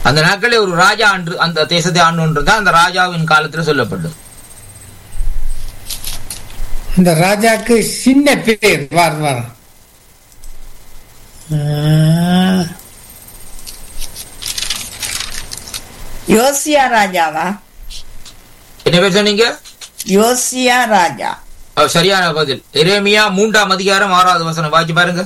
அந்த நாட்களே ஒரு ராஜா ஆண்டு அந்த தேசத்தை ஆண்டு தான் அந்த ராஜாவின் காலத்துல சொல்லப்பட்டது இந்த ராஜாக்கு சின்ன பேர் வார் வார் யோசியா ராஜாவா என்ன பேர் சொன்னீங்க யோசியா ராஜா அஹ் சரியான பதில் எரேமியா மூன்றாம் அதிகாரம் ஆறாவது வசனம் வாய்ச்சி பாருங்க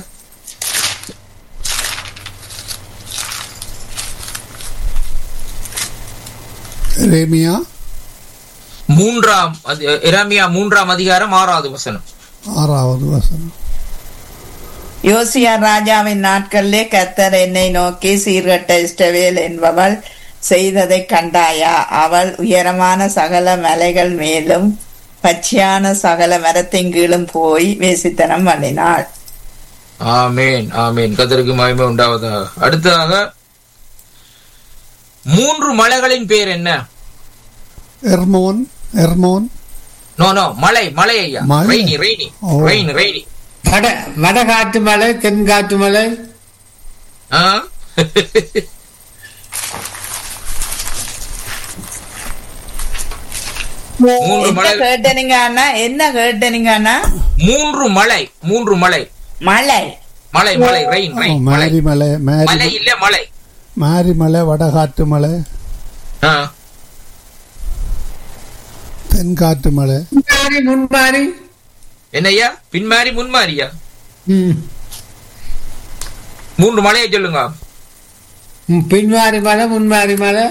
ரேமியா மூன்றாம் அதி- எரேமியா மூன்றாம் அதிகாரம் ஆறாவது வசனம் ஆறாவது வசனம் யோசியா ராஜாவின் நாட்களிலே கத்தர் என்னை நோக்கி சீர்கட்ட இஷ்டவேல் என்பவள் செய்ததை கண்டாயா அவள் உயரமான சகல மலைகள் மேலும் பச்சையான சகல மரத்தின் கீழும் போய் வேசித்தனம் பண்ணினாள் ஆமேன் ஆமேன் கத்தருக்கு மகிமை உண்டாவதாக அடுத்ததாக மூன்று மலைகளின் பேர் என்ன எர்மோன் எர்மோன் நோ நோ மலை மலை ஐயா மலை? ரெய்னி ரெய்னி ஓ. ரெய்னி ரெய்னி வட வடகாட்டு மலை தென்காட்டு மலை ஆ? மூன்று என்ன மலை கேட்டனீங்க அண்ணா என்ன கேட்டனீங்க அண்ணா மூன்று மலை மூன்று மலை மலை மலை மலை ரெயின் ரெயின் மலை மேரி மலை மலை மேரி இல்ல மலை மேரி மலை வடகாட்டு மலை ஆ. தென்காட்டு மலை முன்மாறி முன்மாறி என்னய்யா பின்மாரி முன்மாரியா ம். மூன்று மலையை சொல்லுங்க ம், பின்மாறி மலை முன்மாறி மலை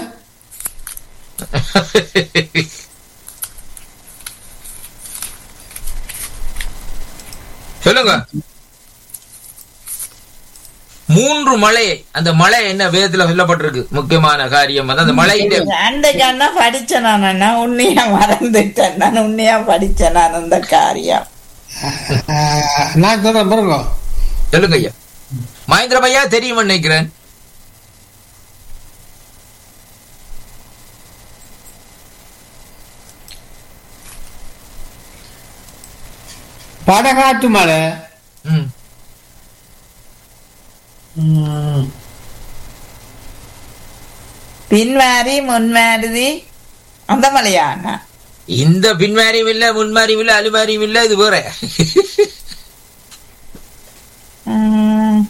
சொல்லுங்க மூன்று மலை அந்த மலை என்ன வேதத்துல சொல்லப்பட்டிருக்கு முக்கியமான காரியம் வந்து அந்த மலையில அன்றைக்கு அண்ணா படிச்சேன் நான் அண்ணா உன்னையா மறந்துட்டேன் நான் உன்னையா படிச்சேன் நான் அந்த காரியம் ஆ, நான் சொல்றேன் பாருங்க சொல்லுங்க ஐயா மகேந்திரம் ஐயா தெரியும் நினைக்கிறேன் வடகாட்டு மலை ம். ம், பின்வாரி முன்வாரி அந்த மலையா அண்ணா இந்த பின்மாரியும் இல்ல முன்மாரியும் இல்ல அலுமாரியும் இல்ல இது வேற ம்,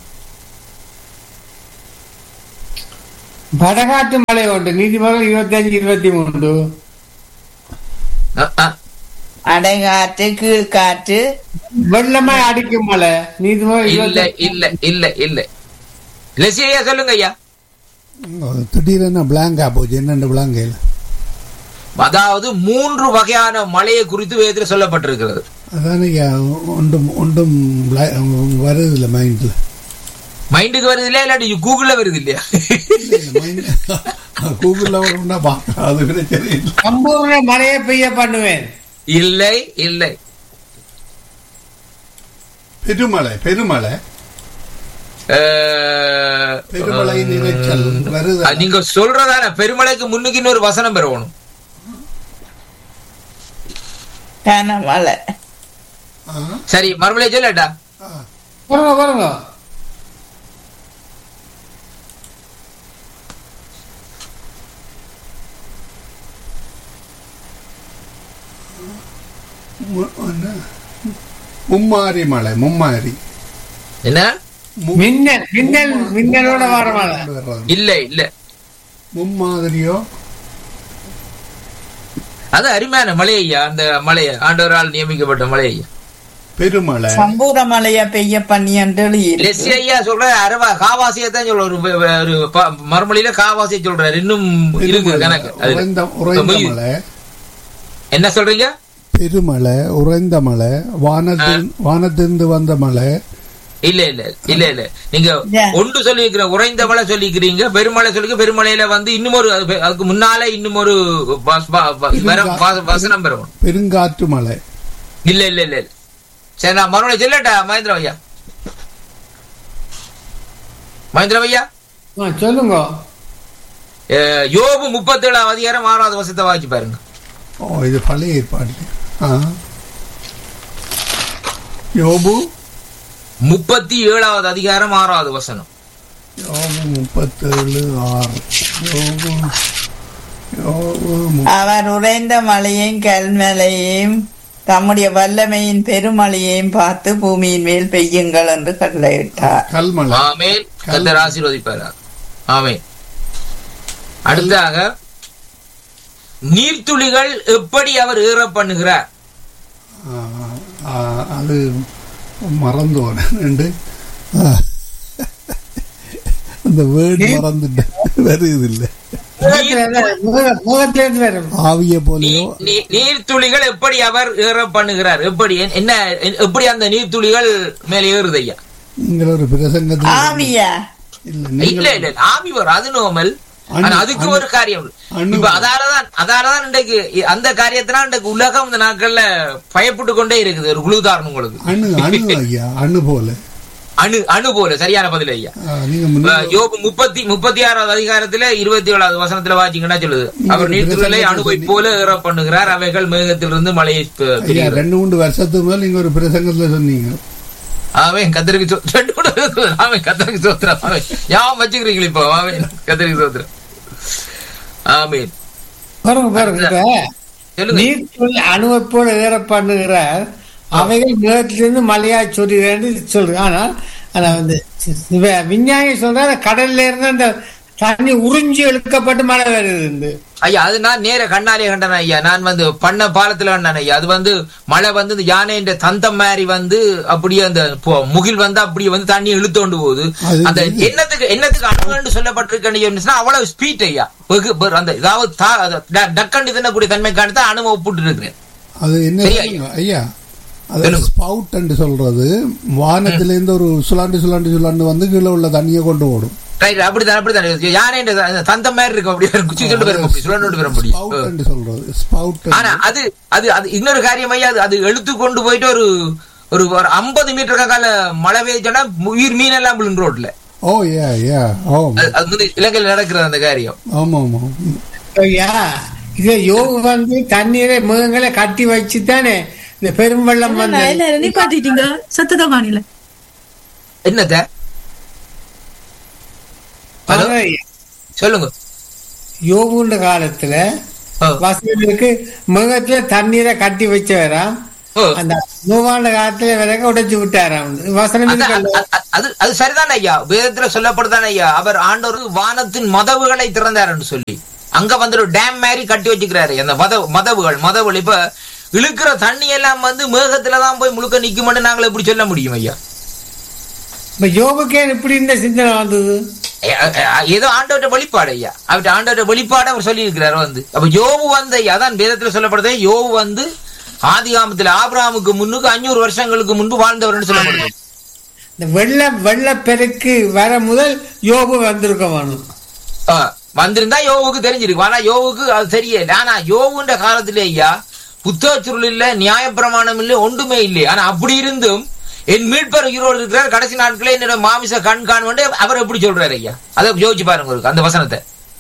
வடகாட்டு மலை உண்டு நீதிமன்றம் இருபத்தி அஞ்சு இருபத்தி மூன்று அஹ், அஹ். அடைகாற்று கீழ்காற்று வெள்ளமா அடிக்கும் மலை நீதிமன்றம் இல்ல இருபத்தி இல்ல இல்ல இல்ல லெசி ஐயா சொல்லுங்க ஐயா திடீரென பிளாங்கா போச்சு என்னென்ன பிளாங்கையில் அதாவது மூன்று வகையான மலையை குறித்து வேதத்துல சொல்லப்பட்டிருக்கிறது அதானே ஐயா, ஒன்றும் ஒன்றும் bla- வருது இல்லை மைண்டில் மைண்டுக்கு வருது இல்லையா இல்லாட்டி கூகுள்ல வருது இல்லையா கூகுளில் வரும்னா பார்க்க அது பிரச்சனை இல்லை சம்பூர்ண மழையை பெய்ய பண்ணுவேன் இல்லை இல்லை பெருமலை பெருமலை அஹ், பெருமலையின் இரைச்சல் வருது அது நீங்க சொல்றதான பெருமலைக்கு முன்னுக்கு இன்னொரு வசனம் பெறணும் கனமலை ஆ, சரி மறுபடியும் சொல்லட்டா ஆ. பாருங்க பாருங்க மு- என்ன? மும்மாரி மலை மும்மாரி என்ன மு- மின்னல் மின்னல் மின்னலோட வர மழை வர்றது. இல்ல இல்ல மும்மாதிரியோ அது அருமையான மலை ஐயா அந்த மலை ஆண்டவரால் நியமிக்கப்பட்ட மலை ஐயா பெருமலை சம்பூர மலைய பெய்ய பண்ணி என்று லெஸ்ஸி ஐயா சொல்ற அரவா காவாசியை தான் சொல்ற ஒரு வ- ஒரு ப- மறுமொழியில காவாசியை சொல்றாரு இன்னும் இருக்கு கணக்கு அதுல. உறைந்த உறைந்த மலை என்ன சொல்றீங்க பெருமலை உறைந்த மலை வானத்தில் வானத்திலிருந்து வந்த மலை இல்ல இல்ல இல்ல இல்ல நீங்க Yeah. ஒன்று சொல்லியிருக்கிற உறைந்த மலை சொல்லிக்கிறீங்க பெருமலை சொல்லி பெருமலையில வந்து இன்னும் ஒரு அது- அதுக்கு முன்னால இன்னும் ஒரு வஸ்- வ- வ- வர- வ- வசனம் பெறணும் பெருங்காற்று மலை இல்ல இல்ல இல்ல இல்ல சரி நான் மறுபடியும் சொல்லட்டா மகேந்திர ஐயா மகேந்திர ஐயா ஆ, சொல்லுங்க அஹ், யோபு முப்பத்தேழாம் அதிகாரம் ஆறாவது வருஷத்தை வாசிச்சு பாருங்க ஓ இது பழைய ஏற்பாடு ஆ யோபு முப்பத்தி ஏழாவது அதிகாரம் ஆறாவது வசனம் யோபு முப்பத்தேழு ஆறு யோபு யோபு மு- அவர் உறைந்த மழையையும் கல்மலையையும் தம்முடைய வல்லமையின் பெருமழையையும் பார்த்து பூமியின் மேல் பெய்யுங்கள் என்று கட்டளையிட்டார் கல்மலை ஆமேன் கத்தர் ஆசீர்வதிப்பார் ஆமேன் அடுத்ததாக நீர்த்துளிகள் எப்படி அவர் ஏற பண்ணுகிறார் ஆ, ஆ, அது மறந்தோன் என்று ஆ. அந்த வேர்டு மறந்துட்டேன் வருது இல்லை முகத்திலிருந்து வரும் ஆவிய போலியோ நீ- நீ- நீர்த்துளிகள் எப்படி அவர் ஏற பண்ணுகிறார் எப்படி என்ன எப்படி அந்த நீர்த்துளிகள் மேல ஏறுது ஐயா நீங்கள் ஒரு பிரசங்கத்தில் ஆவியா இல்ல இல்ல நீங்கள் இல்ல ஆவி வரும் அது நோமல் அணு- ஆனா அதுக்கு அணு- ஒரு காரியம் உண்டு. அணு- இப்ப அதாலதான் அதாலதான் இன்றைக்கு அந்த காரியத்தினால் இன்றைக்கு உலகம் இந்த நாட்கள்ல பயப்பட்டு கொண்டே இருக்குது ஒரு குழுதாரணம் உங்களுக்கு அணு அணு ஐயா அணு போல அணு அணு போல சரியான பதில் ஐயா ஆ, நீங்க முன்ன- யோபு முப்பத்தி முப்பத்தி ஆறாவது அதிகாரத்துல இருபத்தி ஏழாவது வசனத்துல வாசிங்கன்னா சொல்லுது அவர் நீர்த்துகளை அணுவை போல ஏற பண்ணுகிறார் அவைகள் மேகத்திலிருந்து மழையை ப- ஐயா பிரிகிறது. ரெண்டு மூன்று வருஷத்துக்கு மேல நீங்க ஒரு பிரசங்கத்துல சொன்னீங்க அவன் கத்தருக்கு சோ- ரெண்டு கூட இருக்குது. அவன் கத்தருக்கு சோத்திரம் அவன் யாவும் வச்சுக்கிறீங்களா இப்போ அவன் கத்தருக்கு சோத்திரம் ஆமீன் பாருங்க பாருங்க இப்ப சொல்லுங்க நீர்த்துளி அணுவை போல ஏற பண்ணுகிறார் அவைகள் மேகத்திலிருந்து மலையா சொல்லுகிறேன்னு சொல்றேன் ஆனா ஆனா வந்து இவ- விஞ்ஞானி சொல்ற கடல்ல இருந்து அந்த தண்ணி உறிஞ்சி இழுக்கப்பட்டு மழை வருது ஐயா அது நான் நேர கண்ணாலே கண்டன ஐயா நான் வந்து பண்ண பாலத்துல கண்டன ஐயா அது வந்து மழை வந்து இந்த யானைன்ற தந்தம் மாதிரி வந்து அப்படியே அந்த பொ- முகில் வந்து அப்படியே வந்து தண்ணி இழுத்தோண்டு போகுது அது அந்த என்னத்துக்கு என்னத்துக்கு அணுகுன்னு சொல்லப்பட்டிருக்கேன்னு அவ்வளவு ஸ்பீட் ஐயா வெகு பெரு- அந்த இதாவது தா- அது ட- டக்கண்டு தின்னக்கூடிய தன்மை காணித்து அணுவை ஒப்பிட்டு இருக்கிறேன் அது என்ன சரியா, தெரியுமா? ஐயா அது சொல்லுங்க. ஸ்பவுட் என்று சொல்றது வானத்தில இருந்து ஒரு சுலாண்டு சுலாண்டு சுலாண்டு வந்து கீழே உள்ள தண்ணியை கொண்டு ஓடும் ரைட் அப்படித்தான் அப்படித்தான் யானைன்ற த- தந்தம் மாதிரி இருக்கும் அப்படியே குச்சி சொல்லிட்டு வரும் அப்படி சுழண்டு வரும் அப்படி ஸ்பவுட் என்று சொல்றது ஸ்பவுட் ஆனா அது அது அது இன்னொரு காரியம் ஐயா அது அது எழுத்து கொண்டு போயிட்டு ஒரு ஒரு ஒரு ஐம்பது மீட்டர் கால மழை பெய்ஞ்சோன்னா உயிர் மீன் எல்லாம் விழுந்து ரோட்ல ஓ யா யா ஓ அது- அது வந்து இலங்கையில் நடக்கிறது அந்த காரியம் ஆமா ஆமா ஐயா இது யோகு வந்து தண்ணீரை மிருகங்களை கட்டி வச்சு தானே இந்த பெரும்பள்ளம் வந்து எல்லாரும் நிப்பாட்டிட்டீங்க சத்தத வானிலை என்னத்த ஹலோ சொல்லுங்க யோகுன்ற காலத்துல ஓ, வசதிகளுக்கு மிருகத்துல தண்ணீரை கட்டி வச்சவராம் ஓ. அந்த நூவாண்ட காலத்துல வரைக்கும் உடைச்சு விட்டாராம் வசனம் அது- இருக்கல்ல? அது- அது அது சரிதான் ஐயா வேதத்துல சொல்லப்படுதான் ஐயா அவர் ஆண்டவர் வானத்தின் மதவுகளை திறந்தார் என்று சொல்லி அங்க வந்து ஒரு டேம் மாதிரி கட்டி வச்சுக்கிறாரு அந்த மத மதவுகள் மதவுகள் இப்ப இழுக்கிற தண்ணி எல்லாம் வந்து மேகத்துல தான் போய் முழுக்க நிக்கும்னு நாங்கள் எப்படி சொல்ல முடியும் ஐயா இப்ப யோகுக்கே இப்படி இந்த சிந்தனை வந்தது ஏ- ஏ- ஏதோ ஆண்டவர்கிட்ட வெளிப்பாடு ஐயா அவர்கிட்ட ஆண்டவர்கிட்ட வெளிப்பாடு அவர் சொல்லி இருக்கிறாரு வந்து அப்ப யோபு வந்து ஐயா அதான் வேதத்துல சொல்லப்படுது யோபு வந்து ஆதிகாமத்துல ஆபிரகாமுக்கு முன்னுக்கு அஞ்சூறு வருஷங்களுக்கு முன்பு வாழ்ந்தவர்னு சொல்லப்படுது இந்த வெள்ள வெள்ளப்பெருக்கு வர முதல் யோபு வந்திருக்க வேணும் ஆ, வந்திருந்தா யோவுக்கு தெரிஞ்சிருக்கு ஆனா யோவுக்கு அது தெரியல ஆனா யோவுன்ற காலத்திலே ஐயா புத்தக சுருள் இல்ல நியாயப்பிரமாணம் இல்ல ஒன்றுமே இல்லை ஆனா அப்படி இருந்தும் என் மீட்பர் உயிரோடு இருக்கிறார் கடைசி நாட்களே என்னோட மாமிச கண் காண்பண்டு அவர் எப்படி சொல்றாரு ஐயா அதை யோசிச்சு பாருங்க உங்களுக்கு அந்த வசனத்தை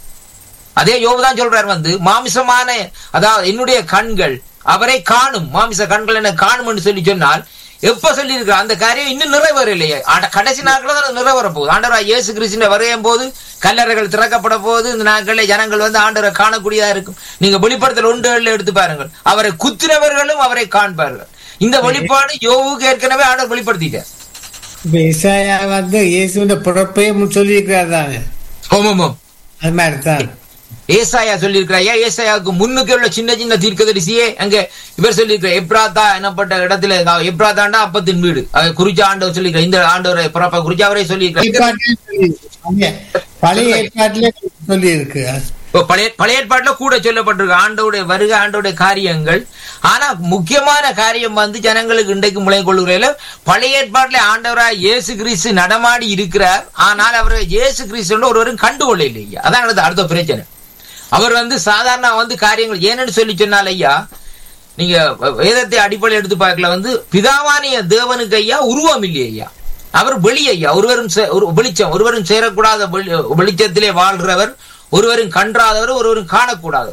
அதே யோபு தான் சொல்றாரு வந்து மாமிசமான அதாவது என்னுடைய கண்கள் அவரை காணும் மாமிச கண்கள் என்ன காணும் என்று சொல்லி சொன்னால் எப்ப சொல்லி அந்த காரியம் இன்னும் நிறைவேறலையே ஆண்ட கடைசி நாட்கள் தான் அது நிறைவேற போகுது ஆண்டவரா இயேசு கிறிஸ்துவின் வருகையும் போது கல்லறைகள் திறக்கப்பட போது இந்த நாட்களில் ஜனங்கள் வந்து ஆண்டவரை காணக்கூடியதா இருக்கும் நீங்க வெளிப்படுத்தல் ஒன்றுகளில் எடுத்து பாருங்கள் அவரை குத்தினவர்களும் அவரை காண்பார்கள் இந்த வெளிப்பாடு யோவுக்கு ஏற்கனவே ஆண்டவர் வெளிப்படுத்திட்டார் இப்ப இசாயா வந்து இயேசுவின் பிறப்பையும் சொல்லியிருக்கிறார் தானே ஓமோமோ அது மாதிரி தான் ஏசாயா சொல்லியிருக்கிறாயா ஏசாயாவுக்கு முன்னுக்கு உள்ள சின்ன சின்ன தீர்க்கதரிசியே அங்க இவர் சொல்லியிருக்கிற எப்ராத்தா என்னப்பட்ட இடத்துல நான் எப்ராத்தாண்டா அப்பத்தின் வீடு அதை குறிச்ச ஆண்டவர் சொல்லியிருக்கிற இந்த ஆண்டவரை பிறப்பை குறிச்சு அவரே சொல்லியிருக்கிறார் ஏற்பாட்டிலே சொல்லியிருக்கு. பழைய ஏற்பாட்டிலே சொல்லி இருக்கு இப்போ பழைய பழைய ஏற்பாட்டுல கூட சொல்லப்பட்டிருக்கு ஆண்டவுடைய வருகை ஆண்டவுடைய காரியங்கள் ஆனா முக்கியமான காரியம் வந்து ஜனங்களுக்கு இன்றைக்கு முளை கொள்ளுகிறதுல பழைய ஏற்பாட்டுல ஆண்டவராய் இயேசு கிறிஸ்து நடமாடி இருக்கிறார் ஆனால் அவரை இயேசு கிறிஸ்து ஒருவரும் கண்டுகொள்ள இல்லையா அதான் அடுத்த அடுத்த பிரச்சனை அவர் வந்து சாதாரண வந்து காரியங்கள் ஏன்னு சொல்லி சொன்னால் ஐயா நீங்க வேதத்தை அடிப்படை எடுத்து பார்க்கல வந்து பிதாவானிய தேவனுக்கு ஐயா உருவம் இல்லை ஐயா அவர் வெளி ஐயா ஒருவரும் சே- ஒரு வெளிச்சம் ஒருவரும் சேரக்கூடாத வெளி- வெளிச்சத்திலே வாழ்றவர் ஒருவரும் கன்றாதவர் ஒருவரும் காணக்கூடாதவர்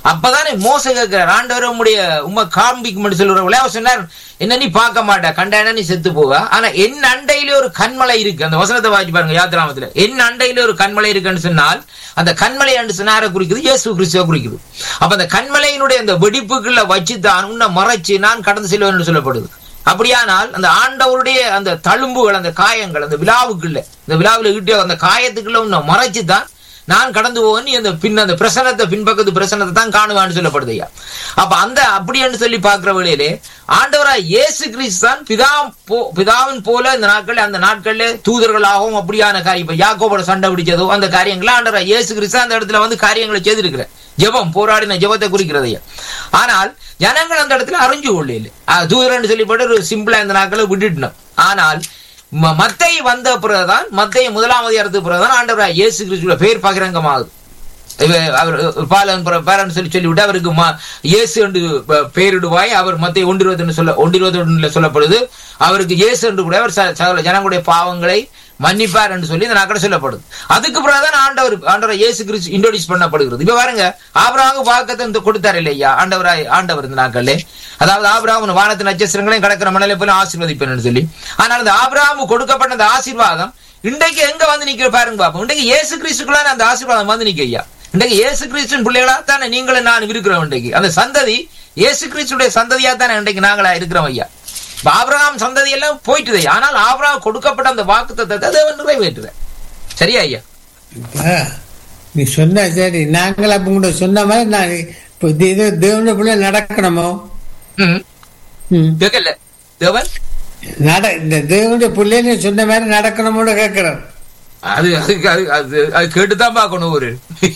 அப்பதானே மோச கேட்கிறார் ஆண்டவர் உம்முடைய உம்மை காண்பிக்கும் சொல்லுற அவர் சொன்னார் என்ன நீ பார்க்க மாட்டா கண்டான நீ செத்து போவ ஆனா என் அண்டையிலே ஒரு கண்மலை இருக்கு அந்த வசனத்தை வாசி பாருங்க யாத்திராமத்துல என் அண்டையில ஒரு கண்மலை இருக்குன்னு சொன்னால் அந்த கண்மலை என்று சொன்னார குறிக்குது இயேசு கிறிஸ்துவ குறிக்குது அப்ப அந்த கண்மலையினுடைய அந்த வெடிப்புக்குள்ள வச்சு தான் உன்னை மறைச்சு நான் கடந்து செல்வேன் என்று சொல்லப்படுது அப்படியானால் அந்த ஆண்டவருடைய அந்த தழும்புகள் அந்த காயங்கள் அந்த விழாவுக்குள்ள இந்த விழாவில் ஈட்டிய அந்த காயத்துக்குள்ள உன்னை மறைச்சு தான் நான் கடந்து போவேன் நீ அந்த பின் அந்த பிரசனத்தை பின்பக்கத்து பிரசனத்தை தான் காணுவான்னு சொல்லப்படுது ஐயா அப்ப அந்த அப்படின்னு சொல்லி பார்க்கிற வேளையிலே ஆண்டவரா இயேசு கிறிஸ்து தான் பிதா போ- பிதாவின் போல இந்த நாட்கள் அந்த நாட்கள்ல தூதர்களாகவும் அப்படியான காரியம் இப்ப யாக்கோபோட சண்டை பிடிச்சதோ அந்த காரியங்களை ஆண்டவரா இயேசு கிறிஸ்து அந்த இடத்துல வந்து காரியங்களை செய்திருக்கிற ஜெபம் போராடின ஜெபத்தை குறிக்கிறது ஐயா ஆனால் ஜனங்கள் அந்த இடத்துல அறிஞ்சு கொள்ளல தூதரன்னு சொல்லிப்பட்டு ஒரு சிம்பிளா இந்த நாட்களை விட்டுட்டோம் ஆனால் ம- மத்தை வந்த பிறகுதான் மத்தை முதலாம் அதிகாரத்துக்கு பிறகுதான் ஆண்டவராய் இயேசு கிறிஸ்துவோட பேர் பகிரங்கமாகுது இவ அவர் பாலன் பேரன் சொல்லி சொல்லிவிட்டு அவருக்கு ம- இயேசு என்று ப- பெயரிடுவாய் அவர் மத்திய ஒன்று இருபத்தி சொல்ல ஒன்று இருபத்தி ஒன்றுல சொல்லப்படுது அவருக்கு இயேசு என்று கூட அவர் ச- சகல ஜனங்களுடைய பாவங்களை மன்னிப்பார் என்று சொல்லி இந்த நாட்கள் சொல்லப்படுது அதுக்கு பிறகுதான் ஆண்டவர் ஆண்டவர் இயேசு கிறிஸ்து இன்ட்ரோடியூஸ் பண்ணப்படுகிறது இப்ப பாருங்க ஆபிரகாமுக்கு வாக்கத்தை இந்த கொடுத்தாரு இல்லையா ஆண்டவராய் ஆண்டவர் இந்த நாட்களே அதாவது ஆபிரகாம் வானத்து நட்சத்திரங்களையும் கடக்கிற மணலை போல ஆசீர்வதிப்பேன் சொல்லி ஆனால் அந்த ஆபிரகாமு கொடுக்கப்பட்ட அந்த ஆசீர்வாதம் இன்றைக்கு எங்க வந்து நிக்கிற பாருங்க பாப்போம் இன்றைக்கு இயேசு கிறிஸ்துக்குள்ள அந்த ஆசீர்வாதம் வந்து நிக்க ஐயா இன்றைக்கு இயேசு கிறிஸ்துவின் பிள்ளைகளா தானே நீங்களும் நான் இருக்கிறோம் இன்றைக்கு அந்த சந்ததி இயேசு கிறிஸ்துடைய சந்ததியா தானே இன்றைக்கு நாங்களா இருக்கிறோம் ஐயா இப்ப ஆபிரகாம் சந்ததி எல்லாம் போயிட்டுது ஆனால் ஆபிரகாம் கொடுக்கப்பட்ட அந்த வாக்கு தத்தத்தை தேவன் நிறைவேற்றுற சரியா ஐயா இப்ப நீ சொன்ன சரி நாங்கள் அப்ப கூட சொன்ன மாதிரி நான் இப்போ இது இது தேவனுடைய பிள்ளை நடக்கணுமோ ம் ம். கேட்கல தேவன் நட இந்த தேவனுடைய பிள்ளைன்னு சொன்ன மாதிரி நடக்கணுமோன்னு கேட்கிறேன் அது அதுக்கு அது அது அது கேட்டுதான் பார்க்கணும் ஒரு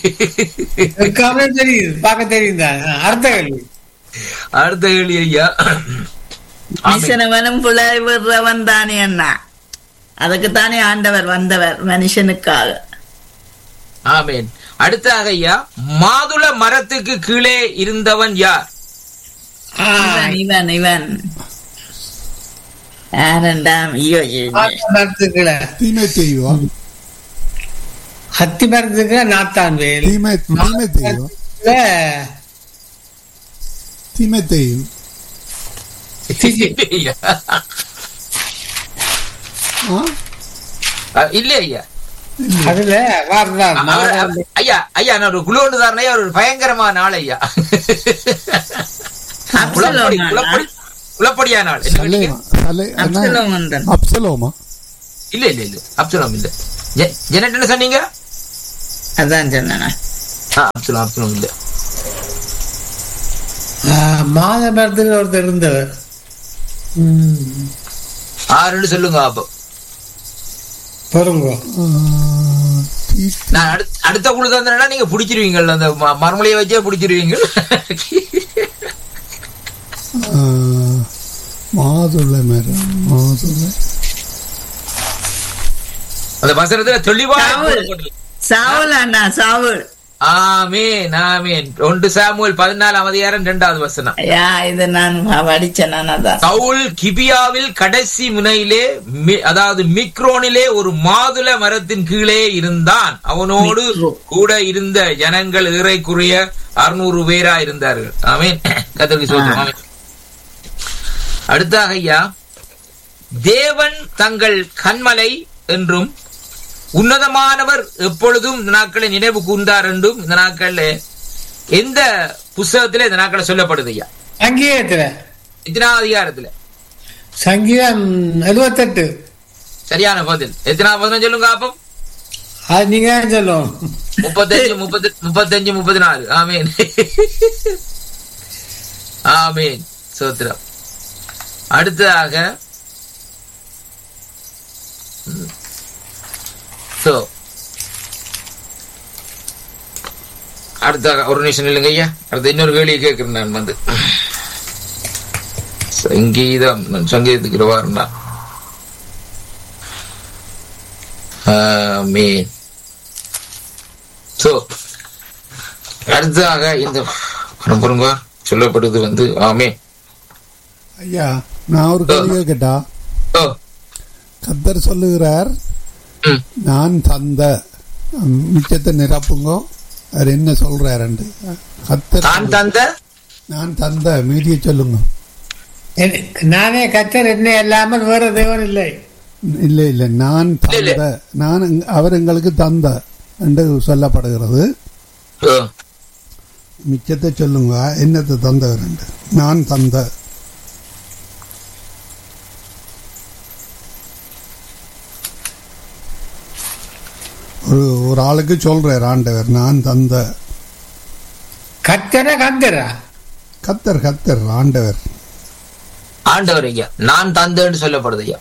கேட்காமலே தெரியுது பார்க்க தெரியுது தான் அர்த்த கேள்வி அடுத்த கேள்வி ஐயா ஆமென். மிஷனவனும் புலை விடுறவன் தானே அண்ணா அதுக்குத்தானே ஆண்டவர் வந்தவர் மனுஷனுக்காக ஆமென் அடுத்தாக ஐயா மாதுள மரத்துக்கு கீழே இருந்தவன் யார் ஆ, இவன் இவன் இவன் யாரண்டாம் ஐயோ ஐயோ. ஆத்த மரத்துக்குள்ள தீமை தெய்வா அத்தி மரத்துக்குள்ள நாத்தான் வேல் தீமை தீமை தெய்வா தீமை தெய்வம் ஐயா. ஆ? அஹ், இல்ல ஐயா அதுல வார்தான் அவர் ஐயா ஐயா நான் ஒரு குளோண்டு தாரணை அவர் ஒரு பயங்கரமான ஆள் ஐயா குளப்படி அப்சலோம் குளப்படி குளப்படியான ஆள் என்ன கேட்டீங்க? சலே சலே என்ன அப்சலோம் வந்தான் அப்சலோமா இல்ல இல்ல இல்ல அப்சலம் இல்ல ஜெ- ஜெனட் என்ன சொன்னீங்க அதான் சொன்னா ஆ, அப்சலம் அப்சலம் இல்ல மாத மரத்துல ஒருத்தர் இருந்தவர் ம், ஆறுன்னு சொல்லுங்க அப்போ பொறுங்கோ ஆ, தீ- நான் அடுத்த அடுத்த குழு தந்தனா நீங்க பிடிச்சிருவீங்க அந்த ம- மரமலையை வச்சே பிடிச்சிருவீங்க ஆ, மாதுளை மரம் மாதுளை அந்த வசனத்துல தெளிவா சாவுல். சாவுல் அண்ணா சாவுல் ஆமேன் ஆமேன் ஒன்று சாமுவேல் பதினாலாம் அதிகாரம் இரண்டாவது வசனம் ஐயா இது நான் படிச்சேன் நான் அதான் சவுல் கிபியாவில் கடைசி முனையிலே மி- அதாவது மிக்ரோனிலே ஒரு மாதுளை மரத்தின் கீழே இருந்தான் அவனோடு மிக்ரோ. கூட இருந்த ஜனங்கள் இறைக்குரிய அறுநூறு பேரா இருந்தார்கள் ஆமேன் கத்தருக்கு சொல்றோம் ஆமேன் அடுத்தாக ஐயா தேவன் தங்கள் கண்மலை என்றும் உன்னதமானவர் எப்பொழுதும் இந்த நாட்களை நினைவு கூர்ந்தார் என்றும் இந்த நாட்கள்ல எந்த புஸ்தகத்துல இந்த நாட்களை சொல்லப்படுது ஐயா சங்கீதத்துல எத்தனாவது அதிகாரத்துல சங்கீதம் எழுபத்தெட்டு சரியான பதில் எத்தனாவது பதினம் சொல்லுங்க அப்போ அது நீங்க தான் சொல்லும் முப்பத்தஞ்சு முப்பத்தி முப்பத்தஞ்சு முப்பத்தி நாலு ஆமேன் ஆமேன் சோத்திரம் அடுத்ததாக சோ அடுத்த ஒரு நிமிஷம் இல்லைங்க ஐயா அடுத்த இன்னொரு கேள்வியை கேட்கிறேன் நான் வந்து சங்கீதம் நான் சங்கீதத்துக்கு வாருண்டா ஆமேன் சோ அடுத்ததாக இந்த பொருங்க சொல்லப்படுது வந்து ஆமே ஐயா நான் ஒரு கேள்வி கேட்டா ஓ கத்தர் சொல்லுகிறார் ம் நான் தந்த ம், மிச்சத்தை நிரப்புங்க அவர் என்ன சொல்றாருண்டு கத்தர் தான் தந்த நான் தந்த மீதியை சொல்லுங்க என்- நானே கத்தர் என்ன இல்லாமல் வேற தேவன் இல்லை இல்ல இல்ல நான் இல்ல, தந்த நான் எங்க- அவர் எங்களுக்கு தந்த என்று சொல்லப்படுகிறது ஓ. மிச்சத்தை சொல்லுங்க என்னத்தை தந்தவர் என்று நான் தந்த ஒரு ஒரு ஆளுக்கு சொல்றார் ஆண்டவர் நான் தந்த கத்தர கந்தரா கத்தர் கத்தர் ஆண்டவர் ஆண்டவர் ஐயா நான் தந்தேன்னு சொல்லப்படுது ஐயா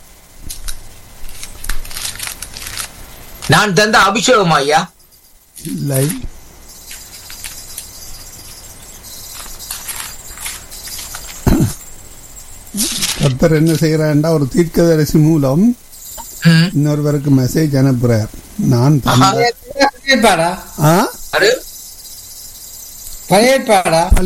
நான் தந்த அபிஷேகம் ஐயா இல்லை கத்தர் என்ன செய்யறாருண்டா ஒரு தீர்க்கதரிசி மூலம் ம். இன்னொருவருக்கு மெசேஜ் அனுப்புறார் நான் தந்த பழைய ஏற்பாடா ஆ அது பழைய ஏற்பாடா